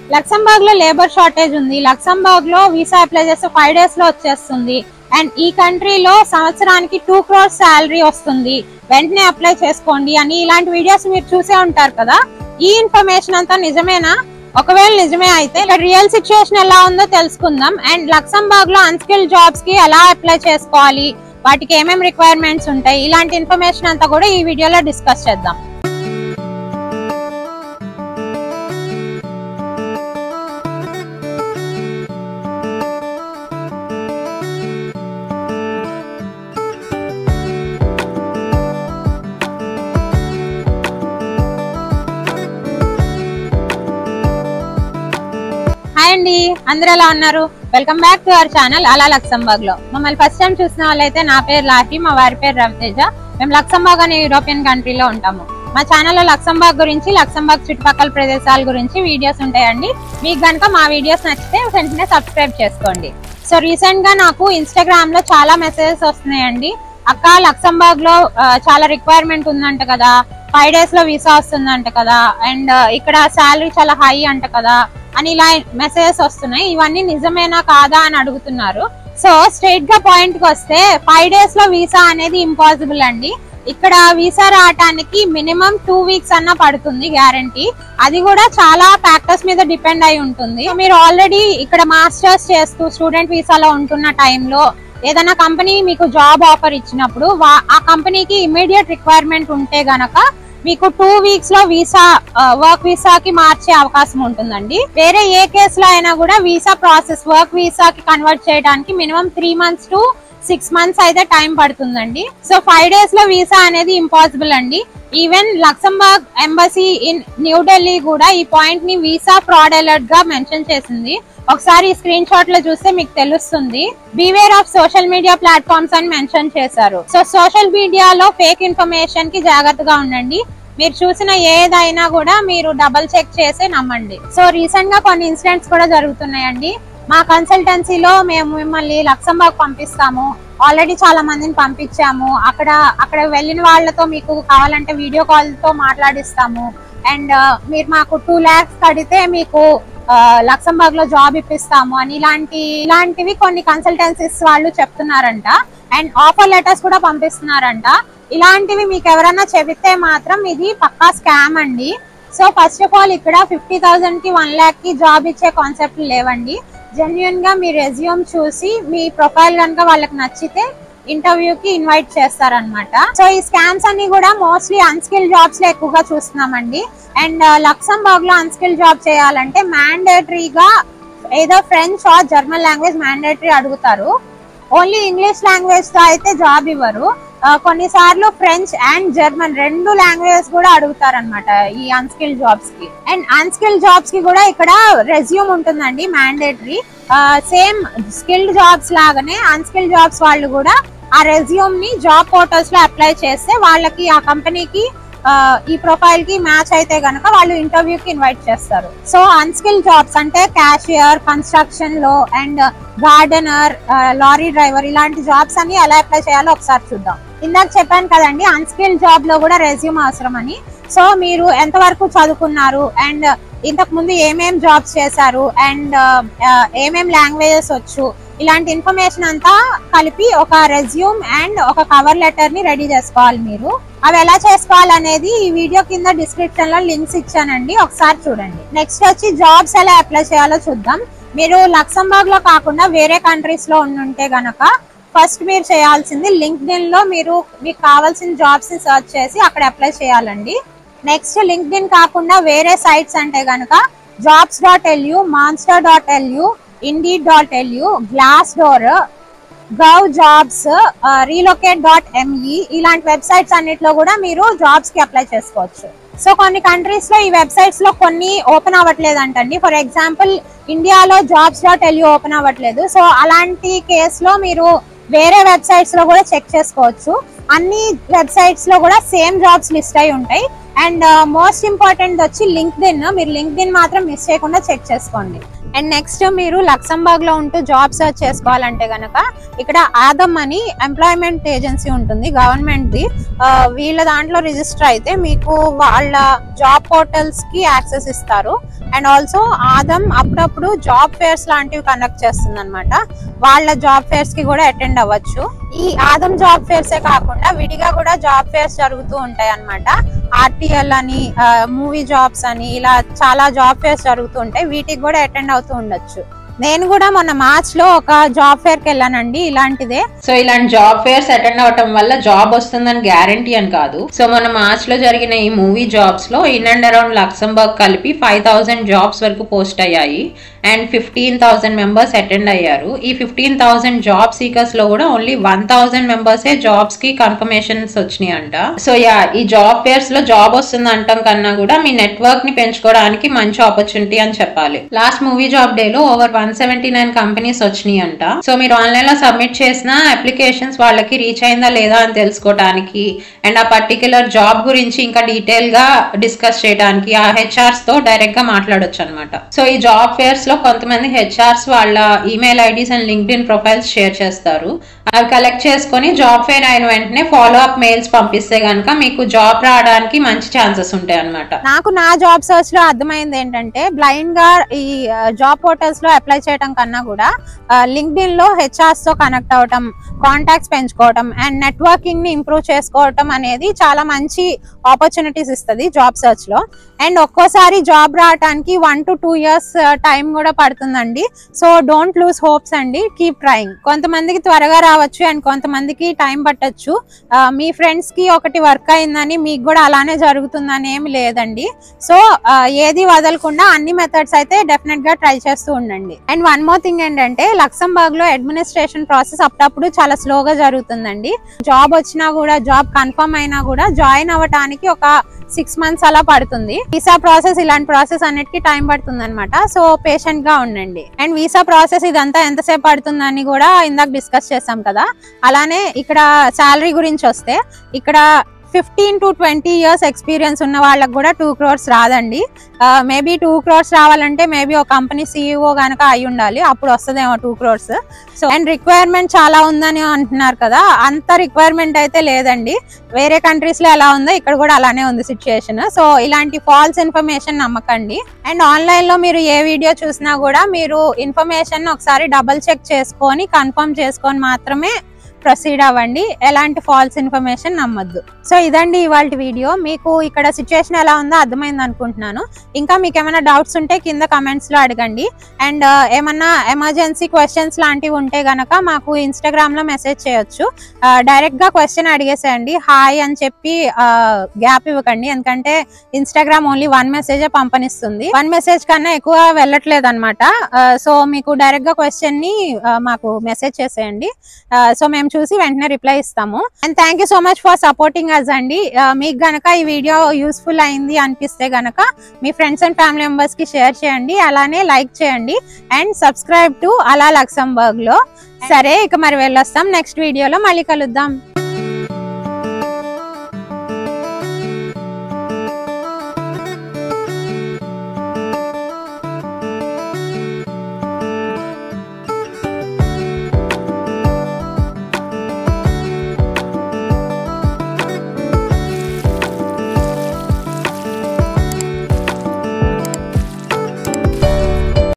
Luxembourg లో labour shortage ఉంది Luxembourg లో వీసా అప్లై చేస్తే ఫైవ్ డేస్ లో వచ్చేస్తుంది అండ్ ఈ కంట్రీలో సంవత్సరానికి టూ క్రోర్స్ శాలరీ వస్తుంది వెంటనే అప్లై చేసుకోండి అని ఇలాంటి వీడియోస్ మీరు చూసే ఉంటారు కదా ఈ ఇన్ఫర్మేషన్ అంతా నిజమేనా ఒకవేళ నిజమే అయితే రియల్ సిచ్యుయేషన్ ఎలా ఉందో తెలుసుకుందాం అండ్ లక్సంబర్గ్ లో అన్స్కిల్ జాబ్స్ కి ఎలా అప్లై చేసుకోవాలి వాటికి ఏమేమి రిక్వైర్మెంట్స్ ఉంటాయి ఇలాంటి ఇన్ఫర్మేషన్ అంతా కూడా ఈ వీడియోలో డిస్కస్ చేద్దాం హాయ్ అండి అందరూ ఎలా ఉన్నారు welcome back to our channel అలా లక్సంబర్గ్ లో మమ్మల్ని ఫస్ట్ టైం చూసిన వాళ్ళైతే నా పేరు లాహి మా వారి పేరు రవితేజ మేము లక్సంబర్గ్ అనే యూరోపియన్ కంట్రీలో ఉంటాము మా ఛానల్లో లక్సంబర్గ్ గురించి లక్సంబర్గ్ చుట్టుపక్కల ప్రదేశాల గురించి వీడియోస్ ఉంటాయండి మీకు గనుక మా వీడియోస్ నచ్చితే వెంటనే సబ్స్క్రైబ్ చేసుకోండి సో రీసెంట్ గా నాకు ఇన్స్టాగ్రామ్ లో చాలా మెసేజెస్ వస్తున్నాయండి అక్క లక్సంబర్గ్ లో ఆ, చాలా రిక్వైర్మెంట్ ఉందంట కదా ఫైవ్ డేస్ లో వీసా వస్తుందంట కదా అండ్ ఇక్కడ శాలరీ చాలా హై అంట కదా అని ఇలా మెసేజెస్ వస్తున్నాయి ఇవన్నీ నిజమేనా కాదా అని అడుగుతున్నారు సో స్ట్రైట్ గా పాయింట్ కి వస్తే ఫైవ్ డేస్ లో వీసా అనేది ఇంపాసిబుల్ అండి ఇక్కడ వీసా రావటానికి మినిమం టూ వీక్స్ అన్న పడుతుంది గ్యారంటీ అది కూడా చాలా ఫ్యాక్టర్స్ మీద డిపెండ్ అయి ఉంటుంది So, మీరు ఆల్రెడీ ఇక్కడ మాస్టర్స్ చేస్తూ స్టూడెంట్ వీసాలో ఉంటున్న టైంలో ఏదైనా కంపెనీ మీకు జాబ్ ఆఫర్ ఇచ్చినప్పుడు వా- ఆ కంపెనీకి ఇమీడియట్ రిక్వైర్మెంట్ ఉంటే గనక మీకు టూ వీక్స్ లో వీసా వర్క్ వీసాకి మార్చే అవకాశం ఉంటుందండి వేరే ఏ కేసులో అయినా కూడా వీసా ప్రాసెస్ వర్క్ వీసాకి కన్వర్ట్ చేయడానికి minimum three months to six months అయితే టైం పడుతుందండి సో ఫైవ్ డేస్ లో వీసా అనేది ఇంపాసిబుల్ అండి even Luxembourg embassy in New Delhi కూడా ఈ పాయింట్ ని వీసా ఫ్రాడ్ అలర్ట్ గా మెన్షన్ చేసింది ఒకసారి స్క్రీన్ షాట్ లో చూస్తే మీకు తెలుస్తుంది beware of social media platforms అని మెన్షన్ చేశారు సో సోషల్ మీడియాలో ఫేక్ ఇన్ఫర్మేషన్ కి జాగ్రత్తగా ఉండండి మీరు చూసిన ఏదైనా కూడా మీరు డబల్ చెక్ చేసి నమ్మండి సో రీసెంట్ గా కొన్ని ఇన్సిడెంట్స్ కూడా జరుగుతున్నాయండి మా కన్సల్టెన్సీలో మేము మిమ్మల్ని లక్సంబర్గ్ పంపిస్తాము ఆల్రెడీ చాలా మందిని పంపించాము అక్కడ అక్కడ వెళ్ళిన వాళ్ళతో మీకు కావాలంటే వీడియో కాల్ తో మాట్లాడిస్తాము అండ్ మీరు మాకు టూ ల్యాక్స్ కడితే మీకు లక్సంబర్గ్ లో జాబ్ ఇప్పిస్తాము అని ఇలాంటి ఇలాంటివి కొన్ని కన్సల్టెన్సీస్ వాళ్ళు చెప్తున్నారంట అండ్ ఆఫర్ లెటర్స్ కూడా పంపిస్తున్నారంట ఇలాంటివి మీకు ఎవరైనా చెబితే మాత్రం ఇది పక్కా స్కామ్ అండి సో ఫస్ట్ ఆఫ్ ఆల్ ఇక్కడ ఫిఫ్టీ థౌసండ్ కి వన్ ల్యాక్ కి జాబ్ ఇచ్చే కాన్సెప్ట్ లేవండి జెన్యున్ గా మీ రెజ్యూమ్ చూసి మీ ప్రొఫైల్ కనుక వాళ్ళకి నచ్చితే ఇంటర్వ్యూ కి ఇన్వైట్ చేస్తారనమాట సో ఈ స్కామ్స్ అన్ని కూడా మోస్ట్లీ అన్స్కిల్ జాబ్స్ లో ఎక్కువగా చూస్తున్నామండి అండ్ లక్సంబర్గ్ లో అన్స్కిల్ జాబ్ చేయాలంటే మ్యాండేటరీగా ఏదో French or German language mandatory అడుగుతారు ఓన్లీ ఇంగ్లీష్ లాంగ్వేజ్ తో అయితే జాబ్ ఇవ్వరు ఆ, కొన్నిసార్లు ఫ్రెంచ్ అండ్ జర్మన్ రెండు లాంగ్వేజెస్ కూడా అడుగుతారన్నమాట ఈ అన్స్కిల్ జాబ్స్ కి అండ్ అన్స్కిల్ జాబ్స్ కి కూడా ఇక్కడ రెజ్యూమ్ ఉంటుందండి మ్యాండేటరీ సేమ్ స్కిల్డ్ జాబ్స్ లాగానే అన్స్కిల్ జాబ్స్ వాళ్ళు కూడా ఆ రెజ్యూమ్ ని జాబ్ పోర్టల్స్ లో అప్లై చేస్తే వాళ్ళకి ఆ కంపెనీకి ఆ, ఈ ప్రొఫైల్ కి మ్యాచ్ అయితే గనక వాళ్ళు ఇంటర్వ్యూ కి ఇన్వైట్ చేస్తారు సో అన్స్కిల్ జాబ్స్ అంటే క్యాషియర్ కన్స్ట్రక్షన్ లో అండ్ గార్డెనర్ లారీ డ్రైవర్ ఇలాంటి జాబ్స్ అన్ని ఎలా అప్లై చేయాలో ఒకసారి చూద్దాం ఇందాక చెప్పాను కదండి అన్స్కిల్ జాబ్ లో కూడా రెజ్యూమ్ అవసరం అని సో మీరు ఎంతవరకు చదువుకున్నారు అండ్ ఇంతకు ముందు ఏమేం జాబ్స్ చేశారు అండ్ ఏమేం లాంగ్వేజెస్ వచ్చు ఇలాంటి ఇన్ఫర్మేషన్ అంతా కలిపి ఒక రెజ్యూమ్ అండ్ ఒక కవర్ లెటర్ ని రెడీ చేసుకోవాలి మీరు అవి ఎలా చేసుకోవాలనేది ఈ వీడియో కింద డిస్క్రిప్షన్ లో లింక్స్ ఇచ్చానండి ఒకసారి చూడండి నెక్స్ట్ వచ్చి జాబ్స్ ఎలా అప్లై చేయాలో చూద్దాం మీరు లక్సంబర్గ్ లో కాకుండా వేరే కంట్రీస్ లో ఉంటే గనక ఫస్ట్ మీరు చేయాల్సింది లింక్డ్ఇన్ లో మీరు మీకు కావాల్సిన జాబ్స్ ని సర్చ్ చేసి అక్కడ అప్లై చేయాలండి నెక్స్ట్ లింక్డ్ఇన్ కాకుండా వేరే సైట్స్ అంటే గనక jobs dot LU monster dot LU Indeed dot LU Glassdoor gov jobs relocate dot ME ఇలాంటి వెబ్సైట్స్ అన్నిట్లో కూడా మీరు జాబ్స్ కి అప్లై చేసుకోవచ్చు సో కొన్ని కంట్రీస్ లో ఈ వెబ్సైట్స్ లో కొన్ని ఓపెన్ అవ్వట్లేదు అంటండి ఫర్ ఎగ్జాంపుల్ ఇండియాలో జాబ్స్ డాట్ ఎల్యూ ఓపెన్ అవ్వట్లేదు సో అలాంటి కేసులో మీరు వేరే వెబ్సైట్స్ లో కూడా చెక్ చేసుకోవచ్చు అన్ని వెబ్సైట్స్ లో కూడా సేమ్ జాబ్స్ లిస్ట్ అయి ఉంటాయి అండ్ మోస్ట్ ఇంపార్టెంట్ వచ్చి లింక్డ్ ఇన్ మీరు లింక్డ్ ఇన్ మాత్రం మిస్ చేయకుండా చెక్ చేసుకోండి అండ్ నెక్స్ట్ మీరు లక్సంబర్గ్ లో ఉంటూ జాబ్ సర్చ్ చేసుకోవాలంటే గనక ఇక్కడ ఆదమ్ అని ఎంప్లాయ్మెంట్ ఏజెన్సీ ఉంటుంది గవర్నమెంట్ ది ఆ, వీళ్ళ దాంట్లో రిజిస్టర్ అయితే మీకు వాళ్ళ జాబ్ పోర్టల్స్ కి యాక్సెస్ ఇస్తారు అండ్ ఆల్సో ఆదమ్ అప్పుడప్పుడు జాబ్ ఫేర్స్ లాంటివి కండక్ట్ చేస్తుంది అనమాట వాళ్ళ జాబ్ ఫేర్స్ కి కూడా అటెండ్ అవ్వచ్చు ఈ ఆదమ్ జాబ్ ఫేర్స్ ఏ కాకుండా విడిగా కూడా జాబ్ ఫేర్స్ జరుగుతూ ఉంటాయి అనమాట ఆర్టీఎల్ అని మూవీ జాబ్స్ అని ఇలా చాలా జాబ్ ఫేర్స్ జరుగుతూ ఉంటాయి వీటికి కూడా అటెండ్ అవుతూ ఉండొచ్చు నేను కూడా మొన్న మార్చ్ లో ఒక జాబ్ ఫేర్ కి వెళ్ళానండి ఇలాంటిదే సో ఇలాంటి జాబ్ ఫేర్స్ అటెండ్ అవటం వల్ల జాబ్ వస్తుందని గ్యారంటీ అని కాదు సో మన మార్చ్ లో జరిగిన ఈ మూవీ జాబ్స్ లో ఇన్ అండ్ అరౌండ్ లక్సంబర్గ్ కలిపి ఫైవ్ థౌసండ్ జాబ్స్ వరకు పోస్ట్ అయ్యాయి and fifteen thousand members attend అయ్యారు ఈ ఫిఫ్టీన్ థౌసండ్ జాబ్ సీకర్స్ లో కూడా ఓన్లీ వన్ థౌసండ్ మెంబర్సే జాబ్స్ కి కన్ఫర్మేషన్స్ వచ్చినాయి అంట సో యా ఈ జాబ్ ఫేర్స్ లో జాబ్ వస్తుంది అంటాం కన్నా కూడా మీ నెట్వర్క్ ని పెంచుకోవడానికి మంచి ఆపర్చునిటీ అని చెప్పాలి లాస్ట్ మూవీ జాబ్ డే లో over one seventy nine companies వచ్చినాయి అంట సో మీరు ఆన్లైన్ లో సబ్మిట్ చేసిన అప్లికేషన్స్ వాళ్ళకి రీచ్ అయిందా లేదా అని తెలుసుకోవడానికి అండ్ ఆ పర్టికులర్ జాబ్ గురించి ఇంకా డీటెయిల్ గా డిస్కస్ చేయడానికి ఆ హెచ్ఆర్స్ తో డైరెక్ట్ గా మాట్లాడొచ్చు అనమాట సో ఈ జాబ్ ఫేర్స్ లో కొంతమంది హెచ్ఆర్స్ వాళ్ళ email IDs and LinkedIn profiles share చేస్తారు అవి కలెక్ట్ చేసుకొని జాబ్ ఫేర్ అయిన వెంటనే ఫాలో అప్ మెయిల్స్ పంపిస్తే గనుక మీకు జాబ్ రావడానికి మంచి ఛాన్సెస్ ఉంటాయి అనమాట నాకు నా జాబ్ సర్చ్ లో అర్థమైంది ఏంటంటే బ్లైండ్ గా ఈ జాబ్ పోర్టల్స్ లో అప్లై చేయడం కన్నా కూడా లింక్డ్ ఇన్ లో హెచ్ఆర్స్ తో కనెక్ట్ అవటం కాంటాక్ట్స్ పెంచుకోవటం అండ్ నెట్వర్కింగ్ ని ఇంప్రూవ్ చేసుకోవటం అనేది చాలా మంచి ఆపర్చునిటీస్ ఇస్తుంది జాబ్ సర్చ్ లో అండ్ ఒక్కోసారి జాబ్ రావడానికి one to two years time కూడా పడుతుందండి సో డోంట్ లూజ్ హోప్స్ అండి కీప్ ట్రయింగ్ కొంతమందికి త్వరగా రావచ్చు అండ్ కొంతమందికి టైం పట్టొచ్చు ఆ, మీ ఫ్రెండ్స్ కి ఒకటి వర్క్ అయిందని మీకు కూడా అలానే జరుగుతుందని ఏమి లేదండి సో ఆ, ఏది వదలకుండా అన్ని మెథడ్స్ అయితే డెఫినెట్ గా ట్రై చేస్తూ ఉండండి అండ్ వన్ మోర్ థింగ్ ఏంటంటే లక్సంబర్గ్ లో అడ్మినిస్ట్రేషన్ ప్రాసెస్ అప్పుడప్పుడు చాలా స్లోగా జరుగుతుందండి జాబ్ వచ్చినా కూడా జాబ్ కన్ఫర్మ్ అయినా కూడా జాయిన్ అవ్వటానికి ఒక సిక్స్ మంత్స్ అలా పడుతుంది వీసా ప్రాసెస్ ఇలాంటి ప్రాసెస్ అన్నిటికీ టైం పడుతుంది అనమాట సో పేషెంట్ గా ఉండండి అండ్ వీసా ప్రాసెస్ ఇదంతా ఎంతసేపు పడుతుందని కూడా ఇందాక డిస్కస్ చేసాం కదా అలానే ఇక్కడ శాలరీ గురించి వస్తే ఇక్కడ fifteen to twenty years experience ఉన్న వాళ్ళకి కూడా టూ క్రోర్స్ రాదండి మేబీ టూ క్రోర్స్ రావాలంటే మేబీ ఒక కంపెనీ సీఈఓ గనక అయి ఉండాలి అప్పుడు వస్తుందేమో two crores so and requirement చాలా ఉందని అంటున్నారు కదా అంత రిక్వైర్మెంట్ అయితే లేదండి వేరే కంట్రీస్ లో ఎలా ఉందో ఇక్కడ కూడా అలానే ఉంది సిచ్యుయేషన్ సో ఇలాంటి ఫాల్స్ ఇన్ఫర్మేషన్ నమ్మకండి అండ్ ఆన్లైన్ లో మీరు ఏ వీడియో చూసినా కూడా మీరు ఇన్ఫర్మేషన్ ఒకసారి డబల్ చెక్ చేసుకొని కన్ఫర్మ్ చేసుకొని మాత్రమే ప్రొసీడ్ అవ్వండి ఎలాంటి ఫాల్స్ ఇన్ఫర్మేషన్ నమ్మొద్దు సో ఇదండి ఇవాళ వీడియో మీకు ఇక్కడ సిచ్యుయేషన్ ఎలా ఉందో అర్థమైంది అనుకుంటున్నాను ఇంకా మీకు ఏమైనా డౌట్స్ ఉంటే కింద కమెంట్స్ లో అడగండి అండ్ ఏమన్నా ఎమర్జెన్సీ క్వశ్చన్స్ లాంటివి ఉంటే గనక మాకు ఇన్స్టాగ్రామ్ లో మెసేజ్ చేయొచ్చు డైరెక్ట్ గా క్వశ్చన్ అడిగేసేయండి హాయ్ అని చెప్పి గ్యాప్ ఇవ్వకండి ఎందుకంటే ఇన్స్టాగ్రామ్ ఓన్లీ వన్ మెసేజ్ పంపనిస్తుంది వన్ మెసేజ్ కన్నా ఎక్కువ వెళ్ళట్లేదు అనమాట సో మీకు డైరెక్ట్ గా క్వశ్చన్ ని ఆ, మాకు మెసేజ్ చేసేయండి సో మేము చూసి వెంటనే రిప్లై ఇస్తాము and thank you so much for supporting us అండి ఆ, మీకు గనక ఈ వీడియో యూస్ఫుల్ అయింది అనిపిస్తే గనక మీ ఫ్రెండ్స్ అండ్ ఫ్యామిలీ మెంబర్స్ కి షేర్ చేయండి అలానే లైక్ చేయండి అండ్ సబ్స్క్రైబ్ టు అలా లక్సంబర్గ్ లో సరే ఇక మరి వెళ్ళొస్తాం నెక్స్ట్ వీడియోలో మళ్ళీ కలుద్దాం